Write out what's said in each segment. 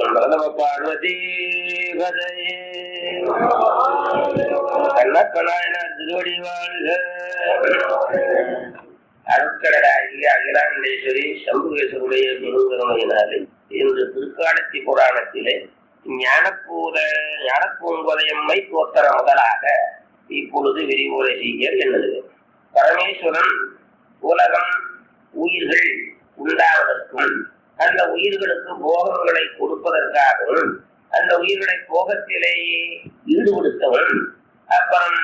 திருச்சிற்றம்பலம் நம பார்வதி பதையே கண்ணப்பனாயனார் திருவடி வாழ்க அருட்கடலாகிய அகிலாண்டேஸ்வரி சம்புகேஸ்வருடைய பெருங்கருணையினாலே இன்று திருக்காடத்தி புராணத்திலே ஞானப்பூத ஞானப்பூங்கதையம்மை தோத்தர முதலாக இப்பொழுது விரிவுரை செய்ய எண்ணுது பரமேஸ்வரன் உலகம் உயிர்கள் உண்டாவதற்கும் அந்த உயிர்களுக்கு போகங்களை கொடுப்பதற்காகவும் அந்த உயிர்களை போகத்திலேயே ஈடுபடுத்தவும் அப்புறம்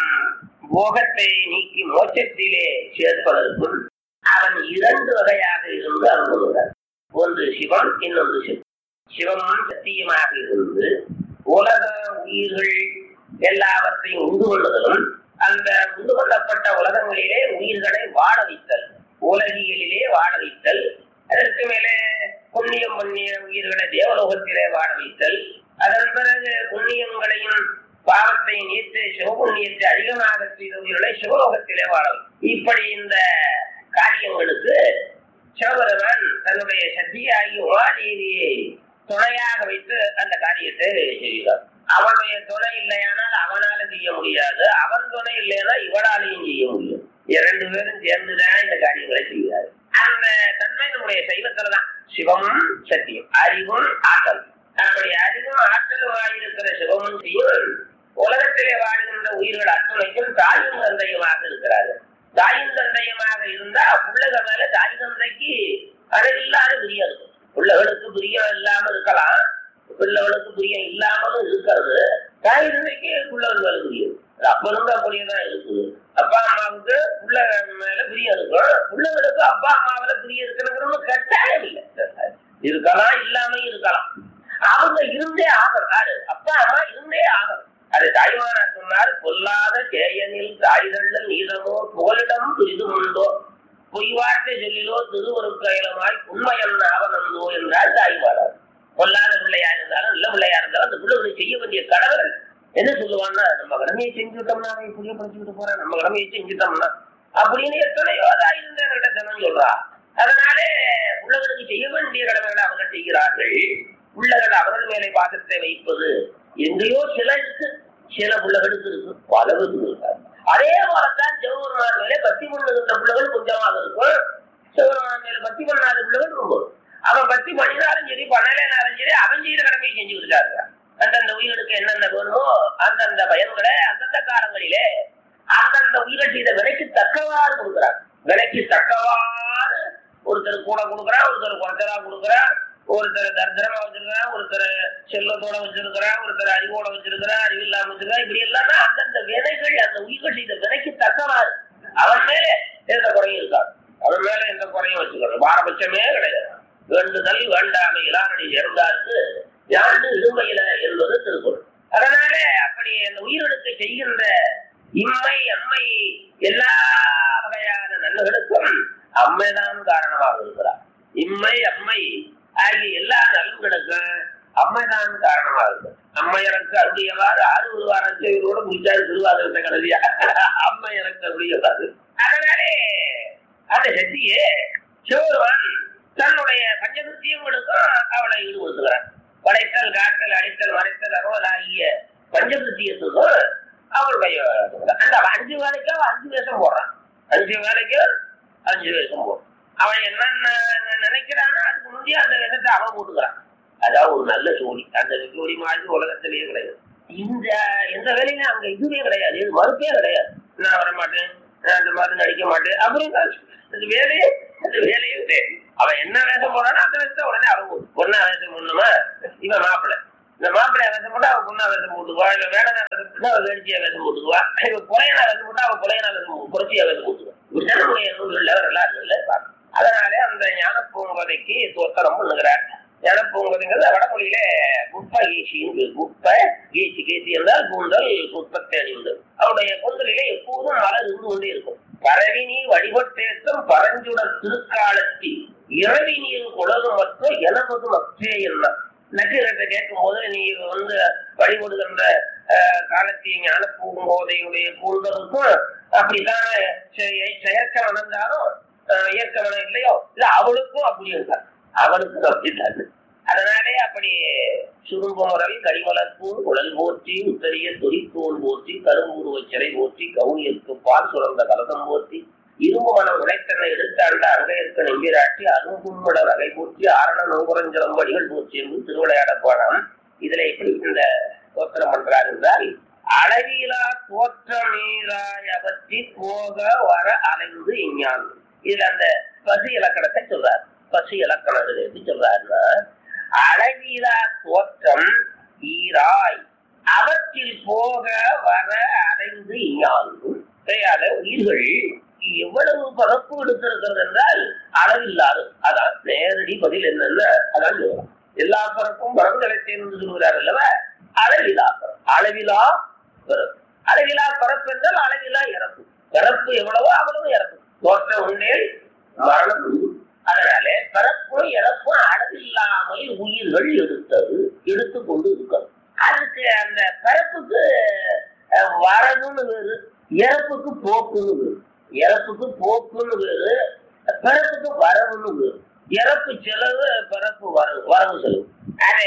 போகத்தை நீக்கி மோட்சத்திலே சேர்ப்பதற்கும் அவன் இரண்டு வகையாக இருந்து அருள்கிறார் ஒன்று சிவம் இன்னொன்று சிவம் சிவமும் சத்தியமாக இருந்து உலக உயிர்கள் எல்லாவற்றையும் உண்டு கொள்ளுதலும் அந்த உண்டு கொள்ளப்பட்ட உலகங்களிலே உயிர்களை வாழ வைத்தல் உலகியலிலே வாழ வைத்தல் அதற்கு மேலே புண்ணியம் பண்ணிய உயிர்களை தேவலோகத்திலே வாழ வைத்தல் அதன் பிறகு புண்ணியங்களையும் பாவத்தை நீத்து சிவபுண்ணியத்தை அதிகமாக செய்த உயிர்களை சிவலோகத்திலே வாழ வைத்தல். இப்படி இந்த காரியங்களுக்கு சிவபெருமான் தன்னுடைய சக்தியாகி உமாதேவியை துணையாக வைத்து அந்த காரியத்தை செய்கிறார் அவனுடைய துணை இல்லையானால் அவனால செய்ய முடியாது அவன் துணை இல்லைன்னா இவனாலையும் செய்ய முடியும் இரண்டு பேரும் சேர்ந்துதான் இந்த காரியங்களை செய்கிறார் அந்த தன்மை நம்முடைய சைவத்துலதான் சிவமும் சத்தியம் அறிவும் ஆற்றல் அப்படி அறிவும் ஆற்றலுமாய் இருக்கிற சிவமும் செய்யும் உலகத்திலே வாழ்கின்ற உயிர்கள் அத்துணைக்கும் தாயும் தந்தையுமாக இருக்கிறார்கள் தாயும் தந்தையுமாக இருந்தா பிள்ளைகள் மேல தாய் தந்தைக்கு அளவில்லாத பிரியம் இருக்கும் பிள்ளைகளுக்கு பிரியம் இல்லாம இருக்கலாம் பிள்ளைகளுக்கு பிரியம் இல்லாமலும் இருக்கிறது தாய் தந்தைக்கு பிள்ளைகள் மேல பிரியம் அது அப்பனுக்கு அப்படியேதான் இருக்குது அப்பா அம்மாவுக்கு பிள்ளை மேல பிரியம் இருக்கும் பிள்ளைகளுக்கு அப்பா அம்மாவில பிரியம் இருக்கணுங்கிறது கட்டாயம் இல்லை இருக்கலாம் இல்லாம இருக்கலாம் அவங்க இருந்தே ஆகணும் யாரு அப்பா அம்மா இருந்தே ஆகணும் அது தாய்மானார் சொன்னார் பொல்லாத கேயனில் தாய்தள்ள நீளமோ புகலிடம் பிரிதும் உண்டோ பொய்வாட்டை சொல்லிலோ திருவருக்கையிலமாய் உண்மையன் ஆவணந்தோ என்றால் தாய்மானார் பொல்லாத பிள்ளையா இருந்தாலும் நல்ல பிள்ளையா இருந்தாலும் அந்த பிள்ளைகளை செய்ய வேண்டிய கடவுள் என்ன சொல்லுவான்னா நம்ம கடமையை செஞ்சுட்டோம்னா அவன் புரிய படிச்சுக்கிட்டு போறான் நம்ம கடமையை செஞ்சுட்டோம்னா அப்படின்னு எத்தனையோ தாய் இருந்த தினம் சொல்றா அதனாலே பிள்ளைகளுக்கு செய்ய வேண்டிய கடமைகளை அவங்க செய்கிறார்கள் பிள்ளைகள் அவர்கள் மேலே பாசத்தை வைப்பது எங்கேயோ சிலருக்கு சில பிள்ளைகளுக்கு இருக்கு பலருக்கு இருக்காது அதே போலத்தான் சிவபெருமான் மேலே பத்தி பண்ணுகின்ற பிள்ளைகள் கொஞ்சமாக இருக்கும் சிவபெருமான் மேல பத்தி பண்ணாத பிள்ளைகள் ரொம்ப இருக்கும். அவன் பத்தி பண்ணினாலும் சரி பண்ணலைனாலும் சரி அவன் செய்த கடமையை செஞ்சுக்கிட்டு தான் இருக்கான் அந்தந்த உயிர்களுக்கு என்னென்ன வேணுமோ அந்தந்த பயன்களை அந்தந்த காலங்களிலே அந்தந்த உயிர்கள் செய்த விலைக்கு தக்கவாறு கொடுக்குறான் விலைக்கு தக்கவாறு ஒருத்தர் கூட கொடுக்குறான் ஒருத்தர் குறைச்சலா கொடுக்குறான் ஒருத்தர் தரித்திரமா வச்சிருக்கிறான் ஒருத்தர் செல்வத்தோட வச்சிருக்கிறான் ஒருத்தர் அறிவோட வச்சிருக்கிறான் அறிவு இல்லாம வச்சிருக்கான் இப்படி எல்லாமே அந்தந்த வினைகள் அந்த உயிர்கள் செய்த வினைக்கு தக்கவாறு அவன் மேல எந்த குறையும் இருக்காது அவன் மேல எந்த குறையும் வச்சுக்கணும் பாரபட்சமே கிடையாது வேண்டுதல் வேண்டாமை இலானடி சேர்ந்தாருக்கு யாண்டு இடுமையில என்பது திருக்குறள் அதனாலே அப்படி அந்த உயிர்களுக்கு செய்கின்ற இம்மை அம்மை எல்லா வகையான நன்மைகளுக்கும் அம்மைதான் காரணமாக இருக்கிறார் இம்மை அம்மை ஆகிய எல்லா நலன்களுக்கும் அம்மைதான் காரணமாக இருக்கு அம்மை எனக்கு அருடையவாறு ஆறு ஒரு வாரம் செய்வதோட முடிச்சாரு திருவாதிரத்தை கடைசியா அம்மை எனக்கு அருடையவாறு அதனாலே அந்த சக்தியே சிவருவன் தன்னுடைய பஞ்சகிருத்தியங்களுக்கும் அவளை ஈடுபடுத்துகிறான் படைத்தல் காத்தல் அடித்தல் மறைத்தல் அறுவல் ஆகிய பஞ்சகிருத்தியத்துக்கும் அவளுடைய அந்த அஞ்சு வேலைக்கு அவன் அஞ்சு வேஷம் போடுறான் அஞ்சு வேலைக்கு அஞ்சு வேஷம் போடுறான் அவன் என்னென்ன நினைக்கிறானோ அதுக்கு முந்தைய அந்த வேஷத்தை அவன் போட்டுக்கிறான் அதாவது ஒரு நல்ல ஜோடி அந்த ஜோடி மாதிரி உலகத்திலேயே கிடையாது இந்த எந்த வேலையிலும் அங்க இதுவே கிடையாது இது மறுப்பே கிடையாது நான் வர மாட்டேன் நான் அந்த மாதிரி நடிக்க மாட்டேன் அப்படின்னு அந்த வேலையே அந்த வேலையே கிடையாது அவன் என்ன வேஷம் போறானோ அந்த வேஷத்தை உடனே அவன் போடு பொண்ணா வேஷம் போடணுமா இவன் மாப்பிள்ளை இந்த மாப்பிள்ளைய வேஷம் போட்டா அவன் பொண்ணா வேஷம் போட்டுக்குவா இவன் வேடனா வேஷம் போட்டா அவன் வேடிக்கையா வேஷம் போட்டுக்குவா இவன் குறையனா வேஷம் போட்டா அவன் குறையனா வேஷம் குறைச்சியா வேஷம் போட்டுக்குவா இப்படித்தான நூல்கள்ல வரலாறுல அதனாலே அந்த ஞான பூங்கதைக்கு தோத்தரம் பண்ணுகிறார் ஞான பூங்கதைங்கிறது வடமொழியில குப்ப கீசின்னு குப்ப கீசி கீசி என்றால் கூந்தல் குப்பத்தை அணிந்து அவருடைய கூந்தலிலே எப்போதும் மலர் இருந்து கொண்டே இருக்கும் பரவி நீ வழிபட்டேற்றம் பரஞ்சுடர் திருக்காலத்தி இரவி நீர் குலகு மற்றும் எனவது மற்றே என்ன நக்கீரத்தை கேட்கும் போது நீ வந்து வழிபடுகின்ற அஹ், காலத்திய ஞான பூங்கோதையுடைய கூந்தலுக்கும் அப்படித்தான செயற்க நடந்தாலும் இயற்கவனம் இல்லையோ இல்ல அவளுக்கும் அப்படி இருக்கார் அவனுக்கும் அப்படித்தான் அதனாலே அப்படி சுருங்குமரல் கடிமலர்பூர் குழல் போற்றி உத்தரிய துரித்தோல் போற்றி கரும்புருவச் சிறை போற்றி கவுனியற்கு பால் சுரந்த கலசம் போற்றி இரும்பு மனம் உழைத்தனை எடுத்தாண்ட அங்கையற்கு நம்பிராட்டி அருங்கும்மட வகை போற்றி ஆரண நோபுரஞ்சலம்படிகள் போற்றி என்று திருவிளையாட போனான் இதுல எப்படி இந்த தோத்திரம் பண்றார் என்றால் அளவிலா தோற்றமீராய் அவற்றி போக வர அலைந்து இஞ்ஞான் இதுல அந்த பசு இலக்கணத்தை சொல்றார் பசு இலக்கணம் எப்படி சொல்றாருன்னா அளவிலா தோற்றம் ஈராய் அவற்றில் போக வர அலைந்து இஞ்ஞான் கையால உயிர்கள் எவ்வளவு பரப்பு எடுத்திருக்கிறது என்றால் அளவில்லாது அதான் நேரடி பதில் என்னன்னா அதான் சொல்றோம். எல்லா பரப்பும் பரப்புகளை தேர்ந்து சொல்கிறார் அல்லவா அளவிலா பரப்பு. அளவிலா பரப்பு அளவிலா பரப்பு என்றால் அளவிலா இறப்பு பிறப்பு எவ்வளவோ அவ்வளவு இறப்பு தோற்றம் உண்டே மரணம் உண்டு. அதனாலே பிறப்பும் இறப்பும் அளவில்லாமல் உயிர்கள் எடுத்தது எடுத்து கொண்டு இருக்கிறது அதுக்கு அந்த பிறப்புக்கு அஹ், வரவுன்னு வேறு இறப்புக்கு போக்குன்னு வேறு இறப்புக்கு போக்குன்னு வேறு பிறப்புக்கு வரவுன்னு வேறு இறப்பு செலவு பிறப்பு வரவு வரவு செலவு அது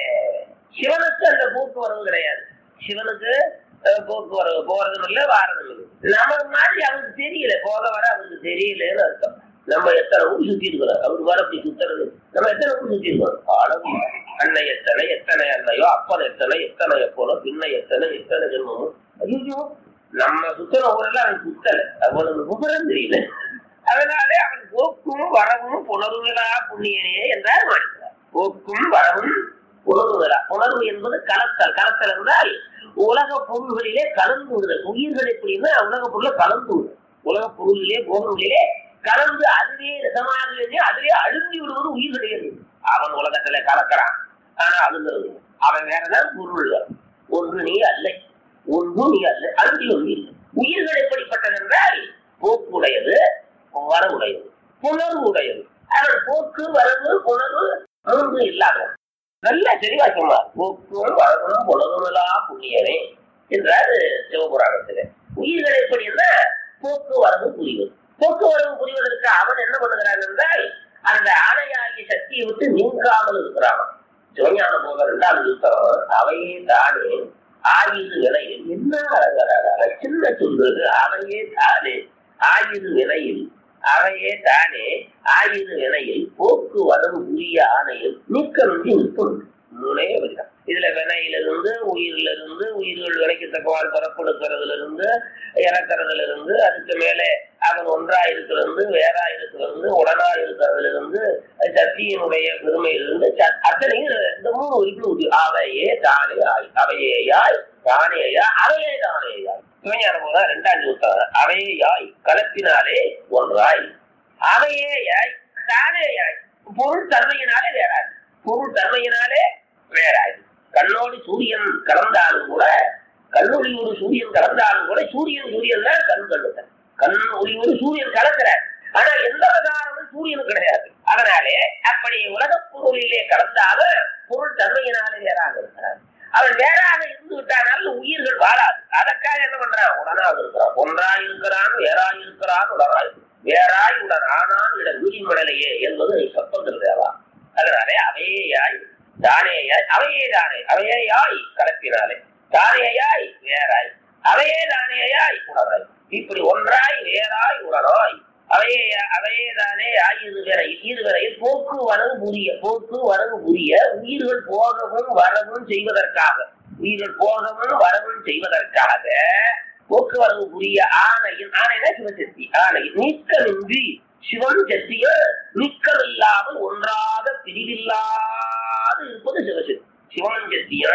சிவனுக்கு அந்த போக்குவரவு கிடையாது சிவனுக்கு அஹ், போக்குவரவு போறதும் இல்லை வாரதும் இல்லை நம்ம மாதிரி அவருக்கு தெரியல போக வர அவருக்கு தெரியலன்னு அர்த்தம் நம்ம எத்தனை ஊர் சுத்தி இருக்கிறோம் அவருக்கு வர அப்படி சுத்துறது நம்ம எத்தனை ஊர் சுத்தி இருக்கோம் அளவு இல்லை. அன்னை எத்தனை எத்தனை அன்னையோ அப்பன் எத்தனை எத்தனை எப்போனோ பின்ன எத்தனை எத்தனை ஜென்மமோ ஐயோ நம்ம சுத்தின ஊரெல்லாம் அவன் சுத்தல அவனுக்கு விவரம் தெரியல அதனாலே அவன் போக்கும் வரவும் புணர்வுகளா புண்ணியனே என்றார் மாணிக்கிறார் போக்கும் வரவும் புணர்வுகளா புணர்வு என்பது கலத்தல் கலத்தல் என்றால் உலக பொருள்களிலே கலந்து விடுதல் உயிர்கள் எப்படின்னா உலக பொருளை கலந்து விடுதல் உலக பொருளிலே போகங்களிலே கலந்து அதுவே நிஜமாக அதிலே அழுந்தி விடுவது உயிர் கிடையாது அவன் உலகத்துல கலக்கிறான் ஆனா அழுகிறது அவன் வேறதான் பொருள்கள் ஒன்று நீ அல்ல ஒன்று நீ அல்ல அழுந்தி ஒன்று இல்லை உயிர்கள் எப்படிப்பட்டது என்றால் போக்குடையது வரவுடையது புணர்வு உடையது அவன் போக்கு வரவு புணர்வு மூன்று இல்லாதவன் நல்ல தெளிவா சொன்னார் போக்கும் வரவனும் புணர்வுலா புண்ணியனே என்றார் சிவபுராணத்துல உயிர்கள் எப்படின்னா போக்குவரவு புரிவது போக்குவரவு புரிவதற்கு அவன் என்ன பண்ணுகிறான் என்றால் அந்த ஆணையாகிய சக்தியை விட்டு நீங்காமல் இருக்கிறான் சிவஞான போக இரண்டாம் யுத்தம் அவையே தானே ஆயுது விலையில் என்ன அழகழகாக சின்ன சொல்றது அவையே தானே ஆயுது விலையில் அவையே தானே ஆயுது வினையில் போக்கு வரவு உரிய ஆணையில் நீக்கமின்றி நிற்கும் மூணே வரிதான் இதுல வினையிலிருந்து உயிரில இருந்து உயிர்கள் விலைக்கு தக்கவாறு புறப்படுக்கிறதுல இருந்து இறக்குறதுல இருந்து அதுக்கு மேலே அவன் ஒன்றா இருக்கிறது வேறா இருக்கிறது உடனா இருக்கிறதுல இருந்து சக்தியினுடைய பெருமையிலிருந்து ச- அத்தனையும் இந்த மூணு உறுப்பு உண்டு அவையே தானே ஆய் அவையேயாய் தானேயா அவையே தானேயாய் சிவஞான போதா ரெண்டாம் நூற்றாண்டு அவையேயாய் கலப்பினாலே ஒன்றாய் அவையேயாய் தானேயாய் பொருள் தன்மையினாலே வேறாது பொருள் தன்மையினாலே வேறாது கண்ணோடு சூரியன் கலந்தாலும் கூட கண்ணொளி ஒரு சூரியன் கலந்தாலும் கூட சூரியன் சூரியன் தான் கண் கண்ணுதான் கண் ஒளி ஒரு சூரியன் கலக்கிறார் ஆனா எந்த ஆதாரமும் சூரியன் கிடையாது அதனாலே அப்படி உலகப் பொருளிலே கலந்தாத பொருள் தன்மையினாலே வேறாக இருக்கிறார் அவன் வேறாக இருந்து விட்டானால் உயிர்கள் வாழாது அதற்காக என்ன பண்றான் உடனாக இருக்கிறான் ஒன்றாய் இருக்கிறான் வேறாய் இருக்கிறான் உடனாய் வேறாய் உடன் ஆனான் இட வீழ்மடலையே என்பது சத்தங்கள் தேவா அதனாலே அவையேயாய் தானேயாய் அவையே தானே அவையேயாய் கலப்பினாலே தானேயாய் வேறாய் அவையே தானேயாய் உணராய் இப்படி ஒன்றாய் வேறாய் உணராய் அவையே அவையே தானே ஆயுது வேறை இது வரையில் போக்கு வரவு புரிய போக்கு வரவு புரிய உயிர்கள் போகவும் வரவும் செய்வதற்காக உயிர்கள் போகவும் வரவும் செய்வதற்காக போக்குவரவு புரிய ஆணையின் ஆணைனா சிவசக்தி ஆணையின் நீக்கமின்றி சிவன் சக்திய நீக்கமில்லாமல் ஒன்றாக பிரிவில்லாது இருப்பது சிவசக்தி சிவன் சக்திய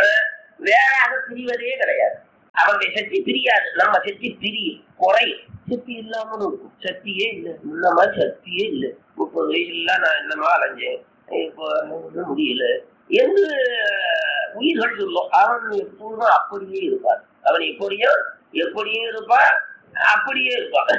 வேறாக பிரிவதே கிடையாது அவருடைய சக்தி பிரியாது நம்ம சக்தி பிரியும் குறையும் சக்தி இல்லாமலும் இருக்கும் சக்தியே இல்லை இந்த மாதிரி சக்தியே இல்லை முப்பது வயசுல நான் என்னமா அலைஞ்சேன் இப்போ ஒண்ணும் முடியல என்று உயிர்கள் சொல்லும் அவன் எப்போதும் அப்படியே இருப்பான் அவன் எப்படியும் எப்படியும் இருப்பான் அப்படியே இருப்பான்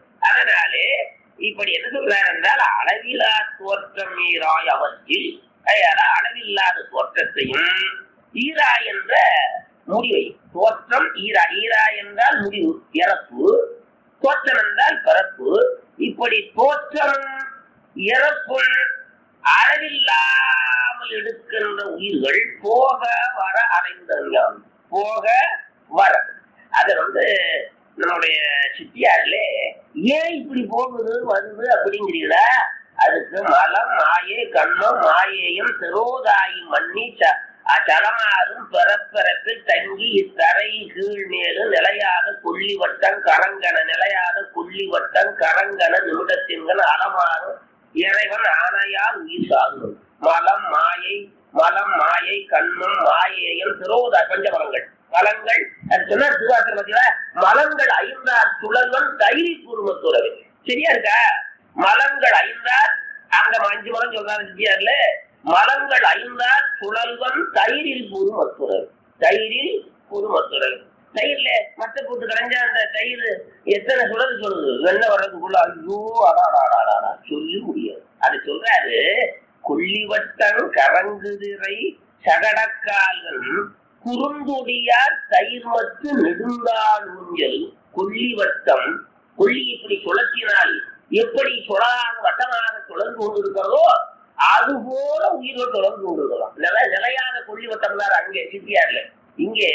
அதனாலே இப்படி என்ன சொல்றார் என்றால் அளவிலா தோற்றம் ஈராய் அவற்றில் அதால அளவில்லாத தோற்றத்தையும் ஈரா என்ற முடிவை தோற்றம் ஈரா ஈரா என்றால் முடிவு இறப்பு தோற்றம் என்றால் பிறப்பு இப்படி தோற்றம் இறப்பும் அளவில்லாமல் எடுக்கின்ற உயிர்கள் போக வர அடைந்தன் போக வர அது வந்து நம்முடைய சித்தியார்ல ஏன் இப்படி போகுது வருது அப்படிங்கிறீங்களா அதுக்கு மலம் மாயை கண்ணம் மாயையும் திரோதாயி மண்ணி ச- அச்சலமாறும் பிறப்பிறப்பில் தங்கி இத்தரை கீழ் மேலு நிலையாக கொள்ளி வட்டம் கரங்கன நிலையாக கொள்ளி வட்டம் கரங்கன நிமிடத்தின்கள் அலமாறும் இறைவன் ஆணையால் உயிர் சாகும் மலம் மாயை மலம் மாயை கண்ணும் மாயையும் திரோத பஞ்சமலங்கள் மலங்கள் அது சொன்னார் திருவாசகத்துல மலங்கள் ஐந்தார் சுழல்வன் தைரி குருமத்துறவு சரியா இருக்கா மலங்கள் ஐந்தார் அங்க அஞ்சு மலம் சொல்றாரு சித்தியார்ல மலங்கள் ஐந்தார் சுழல்வன் தயிரில் குருமத்துறவு தயிரில் குருமத்துறவு தயிர்ல மத்த போட்டு கலைஞ்சா அந்த தயிர் எத்தனை சுழல் சொல்லுது வெண்ணெய் வர்றதுக்குள்ள ஐயோ அடாடாடாடா சொல்லி முடியாது அது சொல்றாரு கொல்லிவட்டம் கரங்குதிரை சகடக்கால்கள் குறுந்தொடியார் தயிர் மத்து நெடுந்தாள் ஊஞ்சல் கொல்லிவட்டம் கொல்லி இப்படி சுழற்றினால் எப்படி சுழலாக வட்டமாக சுழந்து கொண்டிருக்கிறதோ அது போல உயிர்கள் தொடர்ந்து கொண்டிருக்கலாம் நில நிலையான கொல்லிவட்டம் தான் அங்கே சித்தியார்ல இங்கே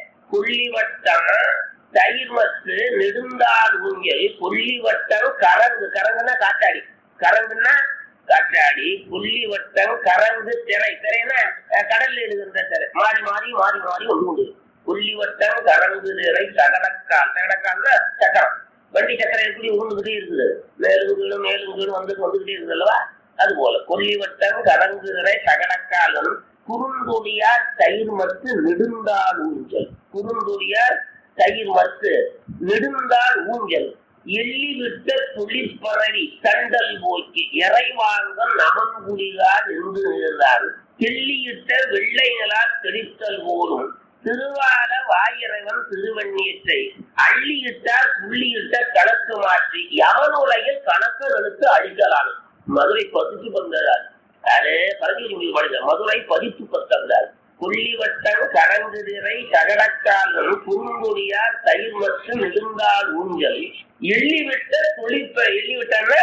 கொல்லிவட்டம் தயிர் மத்து நெடுந்தாள் ஊஞ்சல் கொல்லிவட்டம் கரங்கு கரங்குன்னா காத்தாடி கரங்குன்னா காற்றாடி புள்ளி வட்டம் கரங்கு திரை திரைன்னா அஹ், கடல்ல எழுதுகின்ற திரை மாறி மாறி மாறி மாறி ஒன்று உண்டு புள்ளி வட்டம் கரங்கு திரை சகடக்கால் சகடக்கால் சக்கரம் வண்டி சக்கரம் எப்படி உருண்டுகிட்டே இருக்குது மேலும் கீழும் மேலும் கீழும் வந்து வந்துகிட்டே இருக்குது அல்லவா அது போல கொல்லிவட்டம் கரங்கு திரை சகடக்காலும் குறுந்தொடியார் தயிர் மத்து நெடுந்தாள் ஊஞ்சல் குறுந்தொடியார் தயிர் மத்து நெடுந்தாள் ஊஞ்சல் எள்ளி விட்ட துளிப்பறவி தண்டல் போக்கி இறைவாங்க நமன்குடிகார் என்று நின்றார் தெள்ளியிட்ட வெள்ளை நிலா தெளித்தல் போலும் திருவால வாயிறைவன் திருவண்ணீற்றை அள்ளியிட்டார் புள்ளியிட்ட கணக்கு மாற்றி யவனுலகில் கணக்கு எடுத்து அழிக்கலாம் மதுரை பதித்து பந்தார் அது பரஞ்சோதி படித்த மதுரை பதித்து பத்தார் கொல்லிவட்டம் கரங்குதிரை சகடக்கால்கள் குறுங்குடியார் தயிர் மற்றும் நெடுந்தாள் ஊஞ்சல் எள்ளிவிட்ட துளிப்ப எள்ளிவிட்டன்னா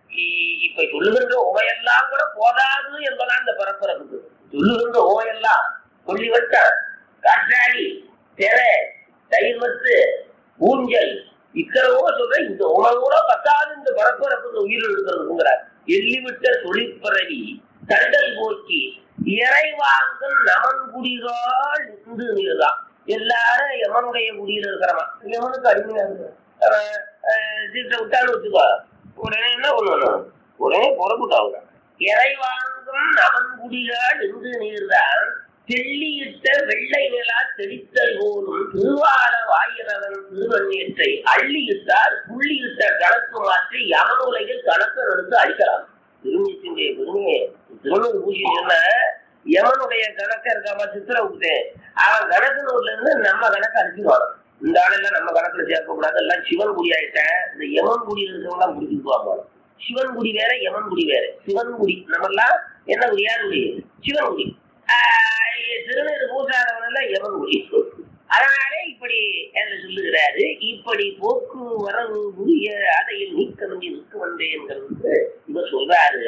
இ- இப்ப சொல்லுகின்ற உமையெல்லாம் கூட போதாது என்பதான் இந்த பரப்பரப்புக்கு சொல்லுகின்ற உமையெல்லாம் கொல்லிவட்டம் கட்டாடி திரை தயிர் மத்து ஊஞ்சல் இத்தனவோ சொல்ற இந்த உணவோட பத்தாது இந்த பரப்பரப்புக்கு உயிர் இருக்கிறதுங்கிறார் எள்ளிவிட்ட தொழிற்பரவி தண்டல் போக்கி இறைவாங்கும் நமன் குடிகள் இந்து நீர்தான் எல்லாரும் யமனுடைய குடியில இருக்கிறவன் யமனுக்கு அடிமையா இருக்கிறான் அவன், அஹ், சீட்டை விட்டாலும் வச்சுக்கோ உடனே என்ன பண்ணணும் உடனே புறப்பட்டாங்க இறைவாங்கும் நமன் குடிகள் இந்து நீர்தான் தெள்ளியிட்ட வெள்ளை நிலா தெளித்தல் போலும் திருவார வாயிரவன் திருவண்ணீற்றை அள்ளியிட்டார் புள்ளியிட்ட கணக்கு மாற்றி யமனுலகில் கணக்கு எடுத்து அழிக்கலாம் திருநீற்றினுடைய பெருமையை திருநூறு பூஜை சொன்ன யமனுடைய கணக்க இருக்காம சித்திரகுப்தே அவன் கணக்கு நூல்ல இருந்து நம்ம கணக்கு அடிச்சுடுவான் இந்த ஆளெல்லாம் நம்ம கணக்குல சேர்க்க கூடாது எல்லாம் சிவன் குடி ஆயிட்டேன் இந்த யமன் குடியில் இருக்கவங்க எல்லாம் பிடிச்சிக்குவாங்க சிவன் குடி வேற யமன் குடி வேற சிவன் குடி நம்ம எல்லாம் என்ன குடி யார் குடி சிவன் குடி ஆஹ் திருநீர் பூசாதவன் யமன் குடி அதனாலே இப்படி என்று சொல்லுகிறாரு இப்படி போக்கு வரவு புரிய அதையில் நீக்க வேண்டி நிற்க வந்தேங்கிறது இவர் சொல்றாரு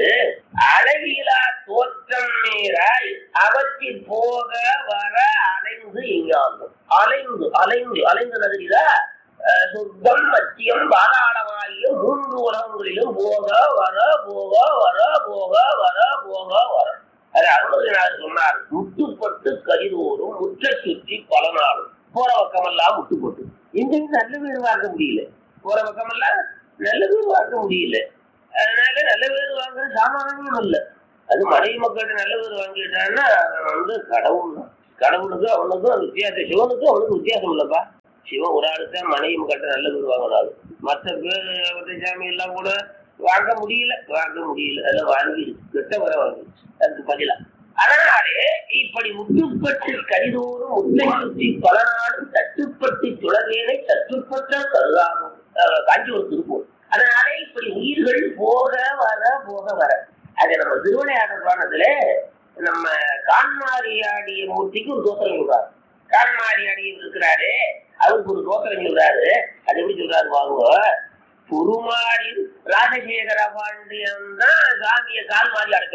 அளவிலா தோற்றம் நேராய் அவற்றில் போக வர அலைந்து எங்காகும் அலைந்து அலைந்து அலைந்து நகரிலா அஹ், சொர்க்கம் மத்தியம் பாதாளமாகிய மூன்று உலகங்களிலும் போக வர போக வர போக வர போக வர அது அருணகிரிநாதர் சொன்னார் முட்டுப்பட்டு கரிதோறும் முற்ற சுற்றி பல நாளும் போற பக்கமெல்லாம் முட்டுப்பட்டு எங்கேயும் நல்ல பேர் வாங்க முடியல போற பக்கமெல்லாம் நல்ல பேர் வாங்க முடியல அதனால நல்ல பேர் வாங்குறது சாமானியம் இல்ல அது மனைவி மக்கள்கிட்ட நல்ல பேர் வாங்கிட்டான்னா அவன் வந்து கடவுள் தான் கடவுளுக்கு அவனுக்கும் வித்தியாசம் சிவனுக்கும் அவனுக்கும் வித்தியாசம் இல்லப்பா சிவன் ஒரு ஆளு தான் மனைவி மக்கள்கிட்ட நல்ல பேர் வாங்கினாரு மற்ற பேர் மற்ற சாமி எல்லாம் கூட வாங்க முடியல வாங்க முடியல அதை வாங்கி கெட்ட வர வாங்கி அதுக்கு பதிலா அதனாலே இப்படி முட்டுப்பட்டு கரிதோறும் முட்டை சுற்றி பல நாடும் தட்டுப்பட்டு சுழவேனை தட்டுப்பட்ட கருதாகும் அஹ் காஞ்சிபுரம் திருப்பூர் அதனாலே இப்படி உயிர்கள் போக வர போக வர அது நம்ம திருவிளையாடல் புராணத்துல நம்ம கான்மாரியாடிய மூர்த்திக்கு ஒரு தோத்திரம் சொல்றாரு கான்மாரியாடி இருக்கிறாரு அவருக்கு ஒரு தோத்திரம் சொல்றாரு அது எப்படி சொல்றாரு வாங்க குருமாரி ராஜசேகர பாண்டியன் தான் சாமியை கால் மாறி அடக்கினார்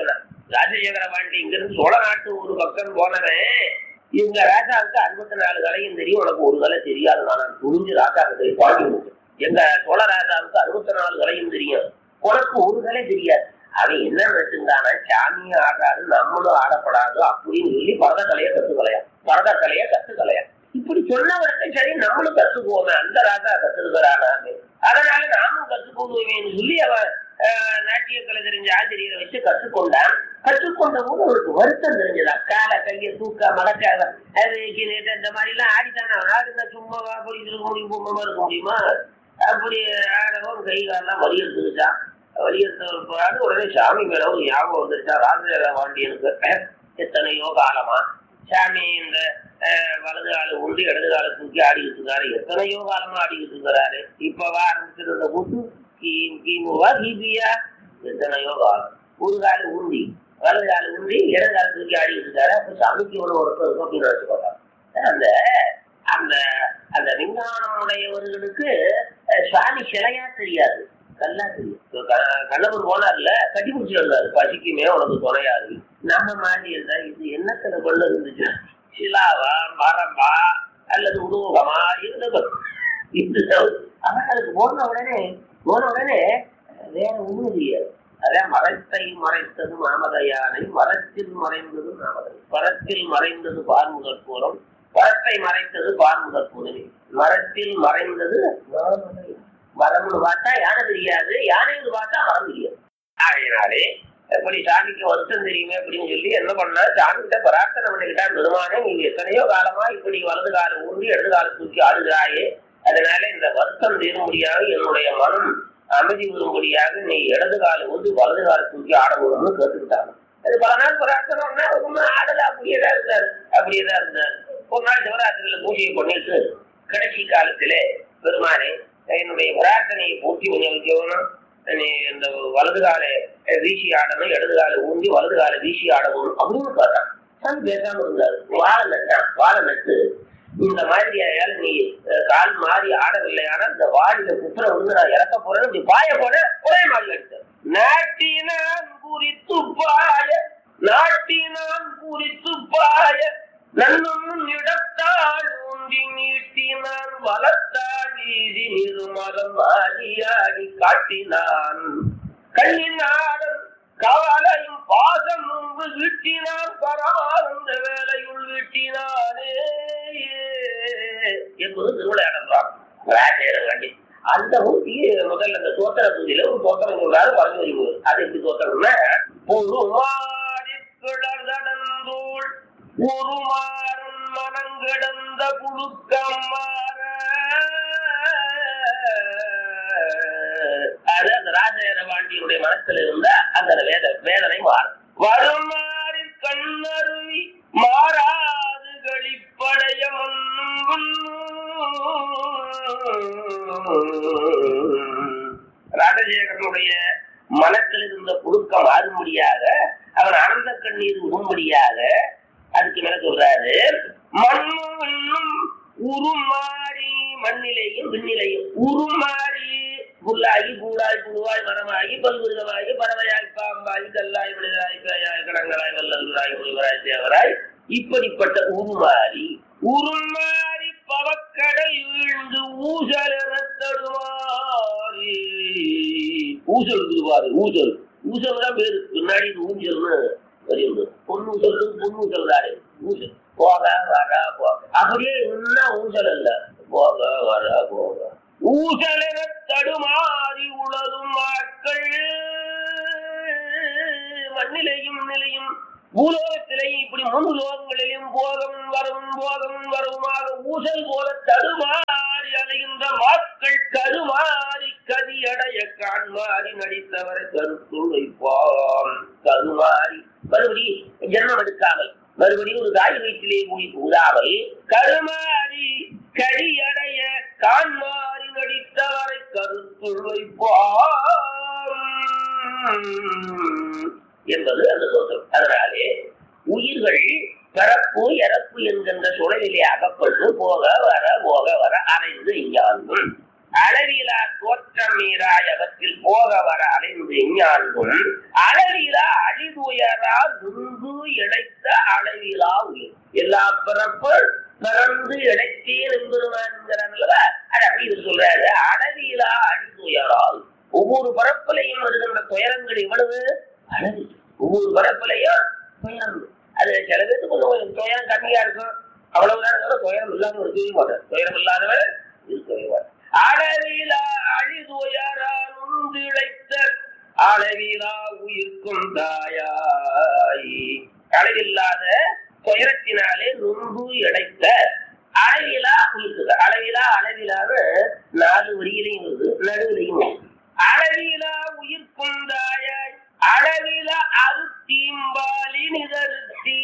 ராஜசேகர பாண்டி இங்கிருந்து சோழ நாட்டு ஒரு பக்கம் போனவன் எங்க ராஜாவுக்கு அறுபத்தி நாலு கலையும் தெரியும் உனக்கு ஒரு கலை தெரியாது நான் துணிஞ்சு ராஜாவுக்கு பாண்டி முடிச்சேன் எங்க சோழ ராஜாவுக்கு அறுபத்தி நாலு கலையும் தெரியும் உனக்கு ஒரு கலை தெரியாது அவன் என்ன நினைச்சிருந்தானா சாமியும் ஆடாது நம்மளும் ஆடப்படாது அப்படின்னு சொல்லி பரத கலையை கத்துக்கலையா பரத கலையை கத்துக்கலையா இப்படி சொன்னவருக்கு சரி நம்மளும் கத்துக்குவோமே அந்த ராஜா கத்துக்கிறானாமே அதனால நாமும் கத்துக்கொள்வோமேன்னு சொல்லி அவன் ஆஹ், நாட்டிய கலை தெரிஞ்ச ஆசிரியரை வச்சு கற்றுக்கொண்டான் கற்றுக்கொண்ட போது அவருக்கு வருத்தம் தெரிஞ்சதா காலை கையை தூக்க மடக்காத அது நேற்று இந்த மாதிரி எல்லாம் ஆடித்தானே அவன் ஆடுனா சும்மாவா போய் இருக்க முடியும் பொம்மை இருக்க முடியுமா அப்படி ஆடவும் கை காலெல்லாம் வலி எடுத்துக்கிட்டான் வலி எடுத்து உடனே சாமி மேல ஒரு ஞாபகம் வந்துருச்சா ராஜேந்திர பாண்டியனுக்கு எத்தனையோ காலமா சாமி இந்த அஹ், வலது கால உண்டு இடது கால தூக்கி ஆடிக்கிட்டு இருக்காரு எத்தனையோ காலமா ஆடிக்கிட்டு இருக்கிறாரு இப்பவா ஆரம்பிச்சிருந்த கூட்டு கீ- கிமுவா கிபியா எத்தனையோ காலம் ஒரு கால உண்டி வலது கால உண்டி இடது கால தூக்கி ஆடிக்கிட்டு இருக்காரு அப்ப சாமிக்கு ஒரு ஒருத்தர் இருக்கும் அப்படின்னு வச்சுக்கோங்க அந்த அந்த அந்த விஞ்ஞானம் உடையவர்களுக்கு அஹ், சுவாமி சிலையா தெரியாது கல்லா தெரியும் இப்ப க- கண்ணவர் போனார்ல கட்டி பிடிச்சி வந்தாரு பசிக்குமே உனக்கு துணையாது நம்ம மாதிரி இருந்தா இது என்னத்துல கொண்டு இருந்துச்சு சிலாவா மரமா அல்லது உருவகமா இருந்தது இது அவர்களுக்கு போன உடனே போன உடனே அஹ், வேற ஒண்ணும் தெரியாது அதான் மரத்தை மறைத்தது மாமத யானை மரத்தில் மறைந்தது மாமதை பரத்தில் மறைந்தது பார்முகற்பூரம் பரத்தை மறைத்தது பார்முகற்பூரணி மரத்தில் மறைந்தது மாமதை மரம்னு பார்த்தா யானை தெரியாது யானைன்னு பார்த்தா மரம் தெரியாது ஆகையினாலே எப்படி சாமிக்கு வருத்தம் தெரியுமே அப்படின்னு சொல்லி என்ன பண்ணா சாமிகிட்ட பிரார்த்தனை பண்ணிக்கிட்டா பெருமானே நீங்க எத்தனையோ காலமா இப்படி வலது காலம் ஊன்றி இடது காலம் தூக்கி ஆடுகிறாயே அதனால இந்த வருத்தம் தீரும்படியாக என்னுடைய மனம் அமைதி வரும்படியாக நீ இடது காலம் ஊன்றி வலது காலம் தூக்கி ஆடணும்னு கேட்டுக்கிட்டாங்க அது பல நாள் பிரார்த்தனை பண்ணா ஒன்றும் ஆடல அப்படியே தான் இருந்தார் அப்படியே தான் இருந்தார் ஒரு நாள் சிவராத்திரியில பூஜையை பண்ணிட்டு கடைசி காலத்திலே பெருமானே என்னுடைய பிரார்த்தனையை பூர்த்தி பண்ணி வைக்கணும் நீ இந்த வலது காலை வீசி ஆடணும் இடது காலை ஊன்றி வலது காலை வீசி ஆடணும் அப்படின்னு பார்த்தான் சாமி பேசாம இருந்தாரு வாழை நட்டான் வாழை நட்டு இந்த மாதிரி ஆயால நீ அஹ், கால் மாறி ஆடவில்லையானா இந்த வாடியில குப்புற வந்து நான் இறக்க போறேன்னு இப்படி பாய போன ஒரே மாதிரி அடித்தார் நாட்டினான் குறித்து பாய நாட்டினான் குறித்து பாய நன்னும் இடத்தால் ஊன்றி நீட்டினான் வளர்த்தால் வீசி நிருமரம் ஆடியாடி காட்டினான் கண்ணினாடன் காலையும் பாசம் முன்பு வீட்டினான் பரமானந்த வேலையுள் வீட்டினானே என்பது திருவிளையாடலாம் ராஜேரங்காண்டி அந்த ஊட்டி முதல்ல அந்த தோத்திர பூஜையில ஒரு தோத்திரம் சொல்றாரு பறந்து வருவது அது எப்படி தோத்திரம்னா ஒரு மாறி கிளர்தடந்தோள் ஒரு மாறன் மனங்கடந்த புழுக்கம் மாற அது அந்த ராஜேர பாண்டியனுடைய மனசுல இருந்த அந்த வேத வேதனை மாறும் வருமாறி கண்ணருவி மாறாது களிப்படைய ராஜசேகரனுடைய மனத்தில் இருந்த புழுக்கம் மாறும்படியாக அவன் ஆனந்த கண்ணீர் விடும்படியாக அதுக்கு மேல சொல்றாரு மண்ணும் விண்ணும் உருமாறி மண்ணிலையும் விண்ணிலையும் உருமாறி புல்லாகி பூடாய் புழுவாய் மரமாகி பல்விருகமாகி பறவையாய் பாம்பாய் கல்லாய் விடுதலாய் பேயாய் கடங்களாய் வல்லல்வராய் முனிவராய் தேவராய் இப்படிப்பட்ட உருமாறி உருமாறி பவக்கடல் வீழ்ந்து ஊசல் என தடுமாறி ஊசல் இருக்குவாரு ஊசல் ஊசல் தான் பேரு பின்னாடி இது ஊஞ்சல்னு வருது பொண்ணு ஊசல் பொண்ணு ஊசல் தாரு ஊசல் போக வர போக அப்படியே இன்னும் ஊசல் இல்ல போக வர போக ஊசலென தடுமாறி உளதும் மக்கள் மண்ணிலையும் நிலையும் பூலோகத்திலையும் இப்படி மூன்று லோகங்களிலும் போகம் வரும் போகம் வருமாக ஊசல் போல தடுமாறி அலைகின்ற மக்கள் கருமாறி கதியடைய காண்மாறி நடித்தவரை கருத்துள் வைப்பான் கருமாறி மறுபடி ஜென்மம் எடுக்காமல் மறுபடியும் ஒரு தாய் வயிற்றிலே போய் கூடாமல் கருமாறி கடியடைய காண்மாறி நடித்தவரை கருத்துள் வைப்பான் என்பது அந்த தோற்றம் அதனாலே உயிர்கள் பிறப்பு இறப்பு என்கின்ற சுழலிலே அகப்பட்டு போக வர போக வர அரைந்து இங்காங்கும் அளவிலா தோற்றம் மீறாய் அவற்றில் போக வர அலைந்து எஞ்ஞாண்டும் அளவிலா அழிதுயரா துன்பு இழைத்த அளவிலா உயிர் எல்லா பிறப்பு பிறந்து இழைத்தேன் என்பதுமான்ங்கிறான்ல அது அப்படி இவர் சொல்றாரு அளவிலா அழிதுயரால் ஒவ்வொரு பரப்பிலையும் வருகின்ற துயரங்கள் எவ்வளவு அளவு ஒவ்வொரு பரப்பிலையும் துயரம் அது சில பேருக்கு கொஞ்சம் துயரம் கம்மியா இருக்கும் அவ்வளவுதான் இருந்தாலும் துயரம் இல்லாத இருக்கவே மாட்டார் துயரம் இல்லாதவர் இருக்கவே மாட்டார் அளவிலா அழிதுயரால் உண்டு இழைத்த அளவிலா உயிர்க்கும் தாயாய் அளவில்லாத துயரத்தினாலே நொந்து இழைத்த அளவிலா உயிர்க்குது அளவிலா அளவிலான நாலு வரியிலையும் வருது நடுவிலையும் வருது. அளவிலா உயிர்க்கும் தாயாய் அளவில அருத்தீம்பாலி நிதர்த்தி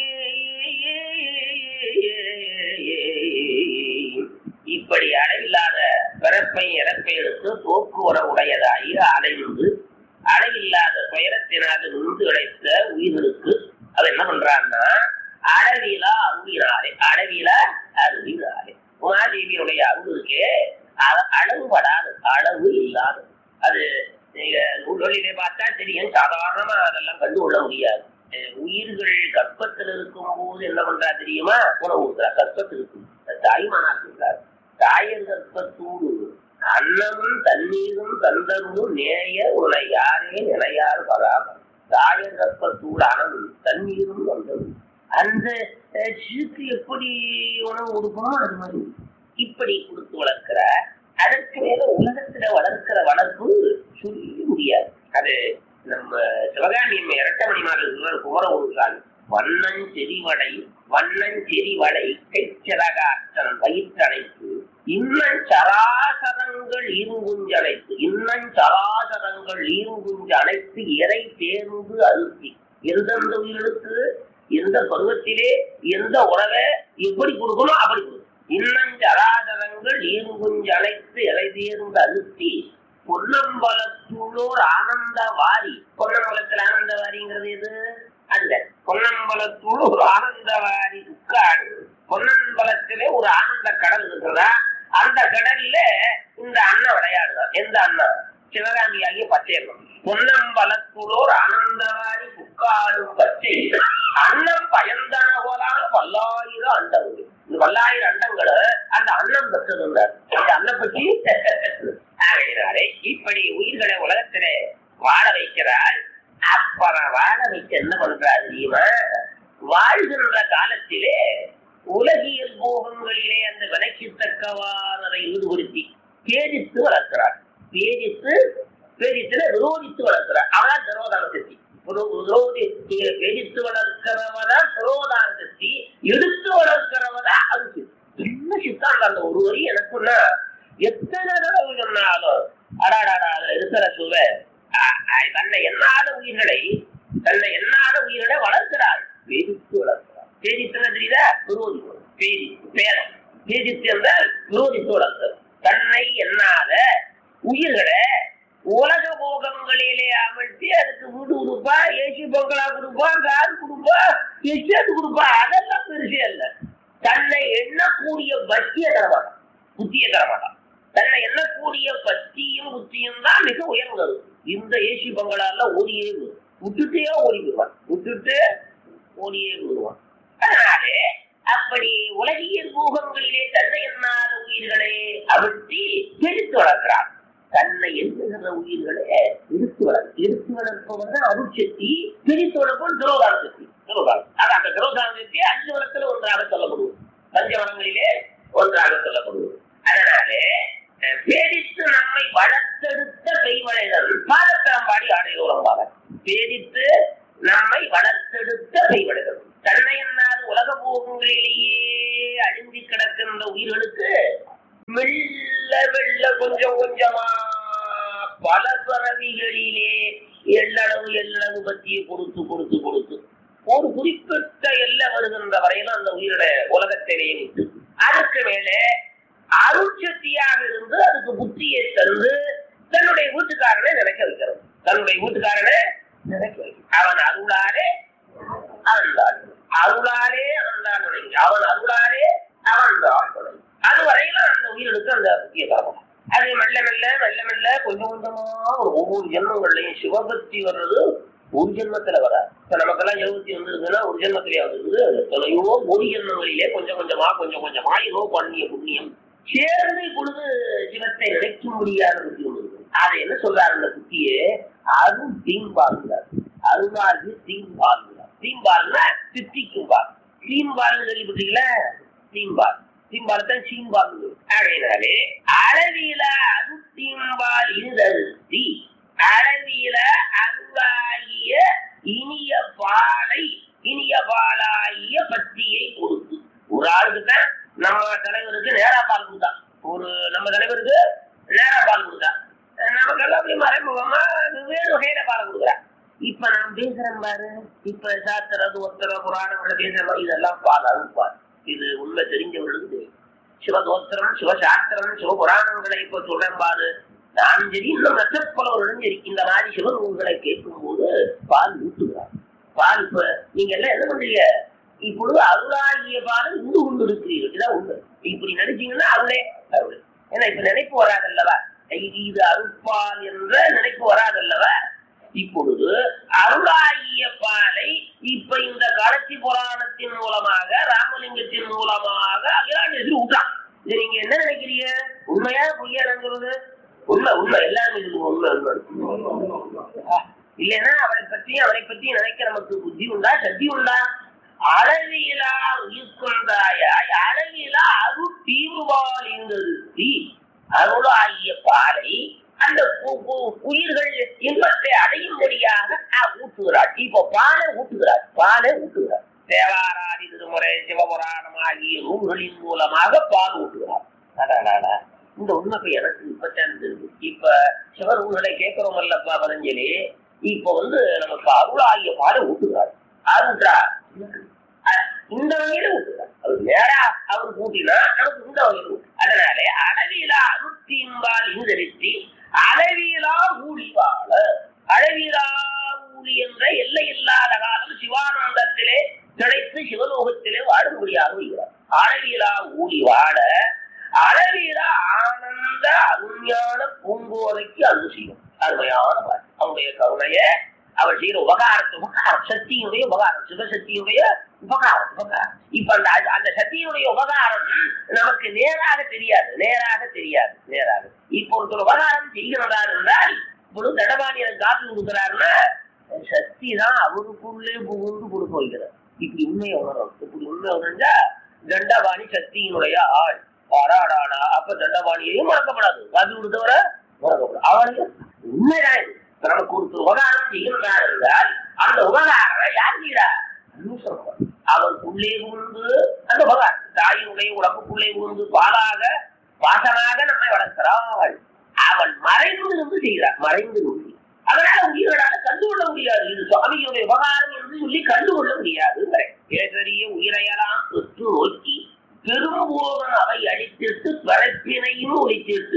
இப்படி அளவில்லாத பிறப்பை இறப்பை எடுத்து போக்குவர உடையதாகி அலைந்து அளவில்லாத துயரத்தினால் நின்று இழைத்த உயிர்களுக்கு அது என்ன பண்றான்னா அளவிலா அருவினாலே அளவில அருவினாலே உமாதேவியுடைய அருள் இருக்கே அது அளவுபடாது அளவு இல்லாது அது நீங்க நூல்களிலே பார்த்தா தெரியும் சாதாரணமா அதெல்லாம் கண்டு கொள்ள முடியாது அஹ் உயிர்கள் கற்பத்தில் இருக்கும் போது என்ன பண்றா தெரியுமா உணவு கொடுக்குறா கற்பத்தில் இருக்கும் தாய்மானா சொல்றாரு தாயர் கற்பத்தூடு அன்னமும் தண்ணீரும் தந்தரும் நேய உன யாரே நிலையாறு பராமர் தாயர் கற்பத்தூடு அனமும் தண்ணீரும் தந்தரும் அந்த அஹ், சிசுக்கு எப்படி உணவு கொடுக்கணும் அது மாதிரி இப்படி கொடுத்து வளர்க்கிற அதற்கு மேல உலகத்துல வளர்க்கிற வளர்ப்பு சொல்லி முடியாது அது நம்ம சிவகாமி அம்மை இரட்டமணி மாதம் குமர உருகால் வண்ணன் செறிவடை வண்ணன் செறிவடை கைச்சிறகாற்றன் வயிற்றடைத்து இன்னன் சராசரங்கள் ஈருங்குஞ்சடைத்து இன்னன் சராசரங்கள் ஈருங்குஞ்சு அனைத்து இறை தேர்ந்து அழுத்தி எந்தெந்த உயிர்களுக்கு எந்த பருவத்திலே எந்த உறவை எப்படி கொடுக்கணும் அப்படி கொடுக்கணும் இன்னஞ்சராதரங்கள் ஈருங்குஞ்சு அழைத்து இலை தேர்ந்து அழுத்தி பொன்னம்பலத்துள்ளோர் ஆனந்த வாரி பொன்னம்பலத்தில் ஆனந்த வாரிங்கிறது எது அல்ல பொன்னம்பலத்துள் ஒரு ஆனந்த வாரி உட்காடு பொன்னம்பலத்திலே ஒரு ஆனந்த கடல் இருக்கிறதா அந்த கடல்ல இந்த அண்ணன் விளையாடுறார் எந்த அண்ணன் சிவகாமியாகிய பச்சையம்மன் பொன்னம்பலத்துளோர் ஆனந்தவாரி புக்காடும் பச்சை அன்னம் பயந்தன போலான பல்லாயிரம் அண்டங்கள் இந்த பல்லாயிரம் அண்டங்களை அந்த அன்னம் பெற்றிருந்தார் அந்த அன்னம் பற்றி ஆகிறாரே இப்படி உயிர்களை உலகத்திலே வாழ வைக்கிறார் அப்புறம் வாழ வைக்க என்ன பண்றாரு தெரியுமா வாழ்கின்ற காலத்திலே உலகியல் போகங்களிலே அந்த விலைக்கு தக்கவானதை ஈடுபடுத்தி பேரித்து வளர்க்கிறார் பேரித்து பேரித்துல விரோதித்து வளர்க்கிறார் அவதான் திரோதான சக்தி விரோ- விரோதி பேரித்து வளர்க்கிறவதான் திரோதான சக்தி எடுத்து வளர்க்கிறவதான் அது சக்தி. என்ன சித்தாந்தம் அந்த ஒரு வரி எனக்குன்னா எத்தனை தடவை சொன்னாலும் அடாடாடா அதுல இருக்கிற சுவை அ- அ- தன்னை எண்ணாத உயிர்களை தன்னை எண்ணாத உயிர்களை வளர்க்கிறார் பேரித்து வளர்க்கிறார் பேரித்து தெரியுதா விரோதி பேரி பேரம் பேரித்து என்றால் விரோதித்து வளர்க்கிறது தன்னை எண்ணாத உயிர்களை உலக போகங்களிலே அமர்த்தி அதுக்கு வீடு கொடுப்பா ஏசி பங்களா கொடுப்பா கார் கொடுப்பா எஸ்டேட் கொடுப்பா அதெல்லாம் பெருசே அல்ல தன்னை எண்ணக்கூடிய பக்தியை தரமாட்டான் புத்தியை தரமாட்டான் தன்னை எண்ணக்கூடிய பக்தியும் புத்தியும் தான் மிக உயர்ந்தது இந்த ஏசி பங்களால ஓடியே விடும். விட்டுட்டே ஓடி விடுவான் விட்டுட்டு ஓடியே விடுவான் அதனாலே அப்படி உலகியல் பூகங்களிலே தன்னை எண்ணாத உயிர்களை அவிழ்த்தி பிரித்து வளர்க்கிறார் தன்னை எண்ணுகிற உயிர்களை எடுத்து வளர்க்க எடுத்து வளர்ப்பவன் தான் அருட்சக்தி பிரித்து வளர்ப்பவன் திரோதான சக்தி திரோதானம் அது அந்த திரோதான சக்தி அஞ்சு வனத்துல ஒன்றாக சொல்லப்படுவது பஞ்சவனங்களிலே ஒன்றாக சொல்லப்படுவது அதனாலே அஹ், பேடித்து நம்மை வளர்த்தெடுத்த பெய்வளைகள் பாதத்தரம்பாடி ஆடையோரமாக பேடித்து நம்மை வளர்த்தெடுத்த பெய்வளைகள் தன்னை எண்ணாத உலக போகங்களிலேயே அழிந்து கிடக்கின்ற உயிர்களுக்கு மெல்ல மெல்ல கொஞ்சம் கொஞ்சமா பல பறவைகளிலே எள்ளளவு எள்ளளவு பத்தியை கொடுத்து கொடுத்து கொடுத்து ஒரு குறிப்பிட்ட எல்லை வருகின்ற வரையிலும் அந்த உயிரோட உலகத்திலேயே விட்டு அதுக்கு மேலே அருட்சக்தியாக இருந்து அதுக்கு புத்தியை தந்து தன்னுடைய வீட்டுக்காரனை நினைக்க வைக்கிறது தன்னுடைய வீட்டுக்காரனை நினைக்க வைக்கிறது அவன் அருளாலே அவன்தான் அருளாலே அவன்தான் நுழைங்க அவன் அருளாலே அவன்தான் நுழைங்க அது வரையிலும் அந்த உயிருக்கு அந்த புத்திய தரணும் அது மெல்ல மெல்ல மெல்ல மெல்ல கொஞ்சம் கொஞ்சமா ஒவ்வொரு ஜென்மங்கள்லயும் சிவபக்தி வர்றது ஒரு ஜென்மத்துல வராது இப்ப நமக்கெல்லாம் எழுபத்தி வந்திருக்குன்னா ஒரு ஜென்மத்திலேயே வருது எத்தனையோ ஒரு ஜென்மங்களிலே கொஞ்சம் கொஞ்சமா கொஞ்சம் கொஞ்சமா ஏதோ பண்ணிய புண்ணியம் சேர்ந்து இப்பொழுது சிவத்தை நினைக்க முடியாத புத்தி ஒன்று இருக்கு. அதை என்ன சொல்றாரு அந்த புத்தியே அருள் தீம்பாருங்கிறார் அருளாகி தீம்பாருங்கிறார் தீம்பால்னா தித்திக்கும் பால் தீம்பால்னு கேள்விப்பட்டீங்களா தீம்பால் தீம்பால் தான் சீம்பால் ஆகையினாலே அளவில அது தீம்பால் இருந்தருத்தி அளவில அருளாகிய இனிய பாலை இனிய பாலாகிய பத்தியை கொடுத்து ஒரு ஆளுக்கு தான் நம்ம தலைவருக்கு நேரா பால் கொடுத்தான் ஒரு நம்ம தலைவருக்கு நேரா பால் கொடுத்தான் நமக்கெல்லாம் அப்படி மறைமுகமா வெவ்வேறு வகையில பால் கொடுக்குறான் இப்ப நான் பேசுறேன் பாரு இப்ப சாத்திரம் ஒத்தர புராணங்களை பேசுற இதெல்லாம் பால் அருள் பால் இது உண்மை தெரிஞ்சவர்களுக்கு தெரியும் சிவதோத்திரம் சிவசாஸ்திரம் சிவபுராணங்களை இப்ப சொல்றேன் பாரு நான் சரி இன்னும் மற்ற பலவர்களும் சரி இந்த மாதிரி சிவநூல்களை கேட்கும் போது பால் ஊட்டுகிறார் பால் இப்ப நீங்க எல்லாம் என்ன பண்றீங்க இப்பொழுது அருளாகிய பால் உண்டு கொண்டு இருக்கிறீர்கள் இதான் உண்மை இப்படி நினைச்சீங்கன்னா அருளே அருள் ஏன்னா இப்ப நினைப்பு வராதல்லவா இது இது அருட்பால் என்ற நினைப்பு வராதல்லவா இப்பொழுது அருளாகிய பாலை இப்ப இந்த காலத்தி புராணத்தின் மூலமாக ராமலிங்கத்தின் மூலமாக அகிலாண்டேஸ்வரி விட்டான் இது நீங்க என்ன நினைக்கிறீங்க உண்மையா பொய்யா சொல்றது உண்மை உண்மை எல்லாருமே சொல்லுவோம் உண்மை உண்மை இல்லைன்னா அவளை பற்றி அவளை பற்றி நினைக்க நமக்கு புத்தி உண்டா சக்தி உண்டா அளவிலா உயிர்கொண்டாயாய் அளவிலா அரு தீர்வால் இருந்தது அருள் ஆகிய பாலை அந்த உ- உ- உயிர்கள் இன்பத்தை அடையும்படியாக அஹ், ஊட்டுகிறார் இப்போ பாலை ஊட்டுகிறார் பாலை ஊட்டுகிறார் தேவாராதி திருமுறை சிவபுராணம் ஆகிய நூல்களின் மூலமாக பால் ஊட்டுகிறார் அடாடாடா. இந்த உண்மை இப்ப எனக்கு இப்பதான் தெரியுது இப்ப சிவநூல்களை கேட்கிறோம் அல்லப்பா பதஞ்சலி இப்ப வந்து நமக்கு அருள் ஆகிய பாலை ஊட்டுகிறார் அருள்றா அஹ், இந்த வகையில ஊட்டுகிறார் அவர் நேரா அவர் கூட்டினா நமக்கு இந்த வகையில ஊட்டு. அதனால அளவிலா அருத்தின்பால் இந்தரித்தி அளவிலா ஊழிவாள அளவிலா ஊழி என்ற எல்லை இல்லாத காலம் சிவானந்தத்திலே கிடைத்து சிவலோகத்திலே வாழும்படியாக வருகிறார் அளவிலா ஊழி வாழ அளவிலா ஆனந்த அருஞான பூங்கோதைக்கு அருள் செய்யும் அருமையான பாட்டு. அவருடைய கருணைய அவர் செய்யற உபகாரத்தை உபகாரம் சக்தியுடைய உபகாரம் சிவசக்தியுடைய உபகாரம் உபகாரம் இப்ப அந்த அந்த சக்தியுடைய உபகாரம் நமக்கு நேராக தெரியாது நேராக தெரியாது நேராக இப்போ ஒருத்தர் உபகாரம் செய்கிறார் என்றால் இப்பொழுது தடபாணி எனக்கு காப்பி கொடுக்கிறாருன்னா சக்தி தான் அவருக்குள்ளே புகுந்து கொடுக்க வைக்கிறார் இப்படி உண்மையை உணரும் இப்படி உண்மை உணர்ந்தா தண்டபாணி சக்தியினுடைய ஆள் அடாடாடா அப்ப தண்டபாணியையும் மறக்கப்படாது காப்பி கொடுத்தவரை மறக்கப்படாது அவனையும் உண்மைதான் இது. இப்ப நமக்கு ஒருத்தர் உபகாரம் செய்கிறார் என்றால் அந்த உபகாரம் யார் செய்கிறார் ஈஸ்வரன். அவருக்குள்ளே புகுந்து அந்த உபகாரம் தாயினுடைய உடம்புக்குள்ளே புகுந்து பாலாக வாசனாக நம்மை வளர்க்கிறாள் அவள் மறைந்து நின்று செய்கிறார் மறைந்து நின்று அதனால உயிர்களால கண்டுகொள்ள முடியாது இது சுவாமியுடைய உபகாரம் என்று சொல்லி கண்டுகொள்ள முடியாது பேசரிய உயிரையெல்லாம் தொற்று நோக்கி பெரும்போதன் அவை அடித்திட்டு பிறப்பினையும் ஒழித்திட்டு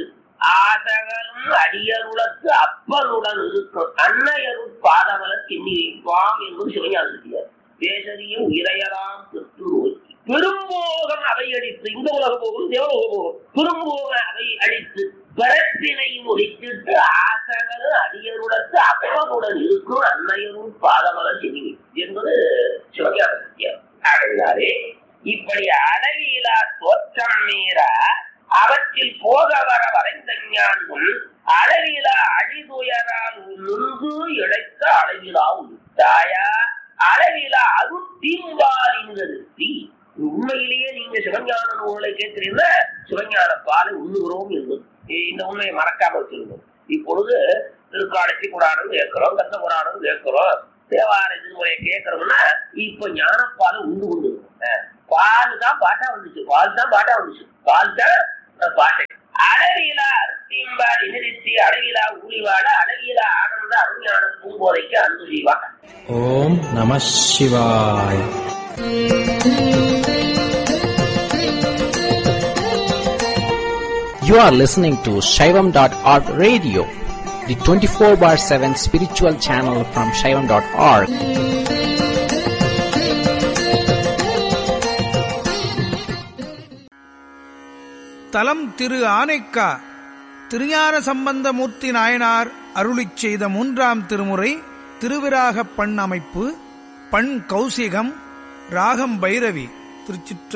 ஆசகலும் அடியருளத்து அப்பனுடன் இருக்கும் அன்னையருள் பாதமல திண்ணி வைப்பாம் என்று சிவஞானியார் பேசரிய உயிரையலாம் தொற்று நோக்கி பெரும்போகம் அவை அடித்து இந்த உலக போகும் தேவலோக போகும் பெரும்போக அவை அடித்து பிறப்பினை முடித்திட்டு ஆசகரு அடியருடத்து அப்பனுடன் இருக்கும் அன்னையரும் பாதமல சிறுமி என்பது சிவஞான சத்தியம் ஆகையினாலே இப்படி அளவிலா தோற்றம் மீற அவற்றில் போக வர வரைந்த ஞானம் அளவிலா அழிதுயரால் நுங்கு இழைத்த அளவிலா தாயா அளவிலா அது தீம்பாலிங்கிறது உண்மையிலேயே நீங்க சிவஞான நூலை கேட்கிறீங்கன்னா சிவஞான பாலை உண்ணுகிறோம் என்பது இந்த உண்மையை மறக்காம வச்சிருந்தோம் இப்பொழுது திருக்காலத்தி புராணம் கேட்கிறோம் கத்த புராணம் கேட்கிறோம் தேவார திருமுறையை கேட்கிறோம்னா இப்ப ஞானப்பாலை உண்டு கொண்டு இருக்கோம். பால் தான் பாட்டா வந்துச்சு பால் தான் பாட்டா வந்துச்சு பால் தான் பாட்டை அளவில அருத்தியம்பால் நிறுத்தி அளவிலா ஊழிவாட அளவில ஆனந்த அருஞான பூங்கோதைக்கு அன்பு செய்வாங்க ஓம் நம சிவாய் You are listening to Shaivam.org radio, the 24 bar 7 spiritual channel from Shaivam.org. தலம் திரு ஆனைக்கா திருஞான சம்பந்தமூர்த்தி நாயனார் அருளிச் செய்த மூன்றாம் திருமுறை திருவிராகப் பண் அமைப்பு பண் கௌசிகம் ராகம் பைரவி திருச்சிற்ற